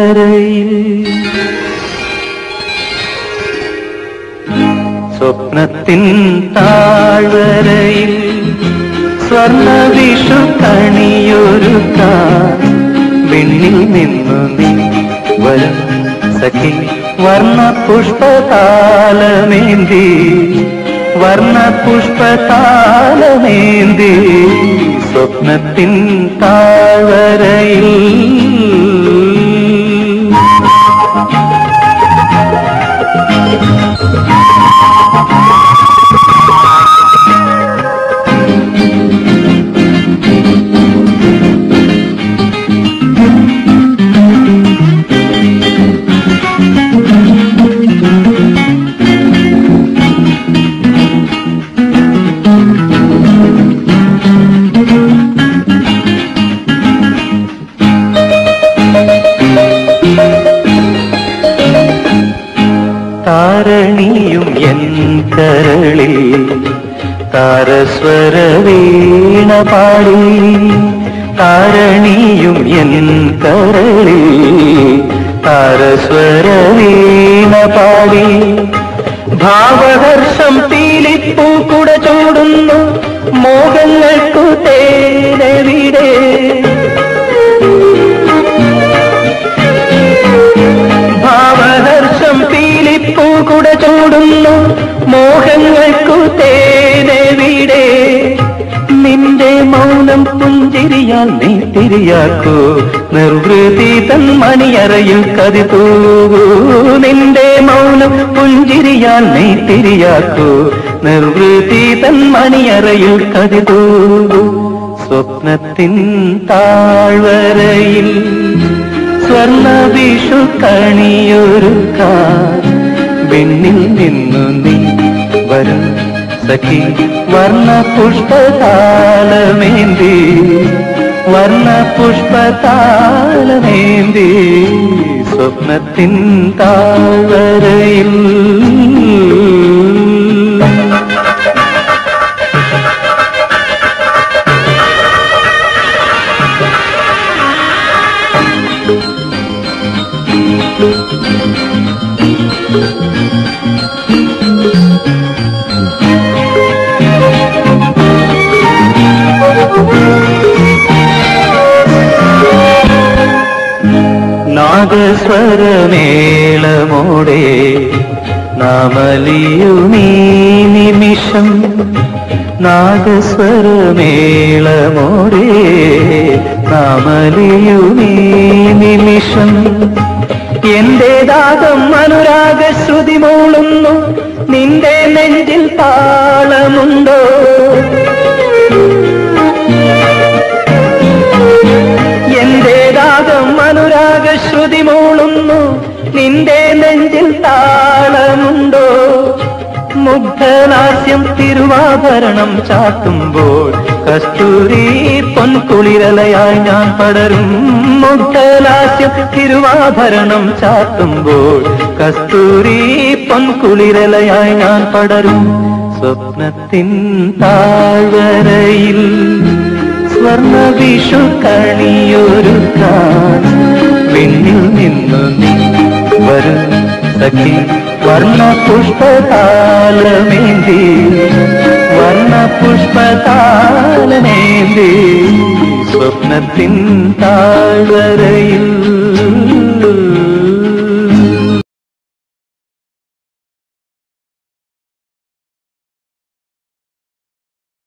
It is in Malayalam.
താഴ്വരയിൽ സ്വപ്നത്തിൻ താഴ്വരയിൽ സ്വർണ വിഷു കണിയൊരുക്കാൻ വെണ്ണിൽ നിന്നു നീ വരും സഖി വർണ്ണ പുഷ്പതാലമേന്തി വർണ്ണ പുഷ്പതാലമേന്തി സ്വപ്നത്തിൻ താഴ്വരയിൽ താരണിയും എൻ കരളിൽ താരസ്വര വീണ പാടി താരണിയും എൻ കരളിൽ താരസ്വര വീണ പാടി ഭാവഹർഷം പീലിപ്പൂ കുട ചൂടുന്നു മോഹങ്ങൾക്കു തേനവിടെ ഭാവഹർഷം പീലിപ്പൂ കുട ചൂടുന്നു മോഹങ്ങൾക്കു തേനെവിടെ നിന്റെ മൗനം പുഞ്ചിരിയാൽ നീ തിരിയാക്കൂ നിർവൃതി തൻ മണിയറയിൽ കതി തൂകൂ നിന്റെ മൗനം പുഞ്ചിരിയാൽ നീ തിരിയാക്കൂ നിർവൃതി തൻ മണിയറയിൽ കതി തൂകൂ സ്വപ്നത്തിൻ താഴ്വരയിൽ സ്വർണ വിഷു കണിയൊരുക്കാൻ വെണ്ണിൽ നിന്നു നീ വരും സഖി വർണ്ണ പുഷ്പതാലമേന്തി വർണ്ണ പുഷ്പതാലമേന്തി സ്വപ്നത്തിൻ താഴ്വരയിൽ നാഗസ്വരമേളമോടെ നാമലിയുമീ നിമിഷം നാഗസ്വരമേളമോടെ നാമലിയുമീ നിമിഷം എന്റെ ദാഹം അനുരാഗ ശ്രുതി മൂളുന്നു നിന്റെ നെഞ്ചിൽ താളമുണ്ടോ എന്റെ രാഗം അനുരാഗ ശ്രുതി മൂളുന്നു നിന്റെ നെഞ്ചിൽ താളമുണ്ടോ മുഗ്ധലാസ്യം തിരുവാഭരണം ചാത്തുമ്പോൾ കസ്തൂരി പൊൻകുളിരലയായി ഞാൻ പടരും മുഗ്ധലാസ്യം തിരുവാഭരണം ചാത്തുമ്പോൾ കസ്തൂരി പൊൻകുളിരലയായി ഞാൻ പടരും സ്വപ്നത്തിൻ താഴ്വരയിൽ സ്വർണ വിഷു കണിയൊരുക്കാൻ വെണ്ണിൽ നിന്നു നീ വരും സഖി വർണ്ണ പുഷ്പതാലമേന്തി വർണ്ണ പുഷ്പതാലമേന്തി സ്വപ്നത്തിൻ താഴ്വരയിൽ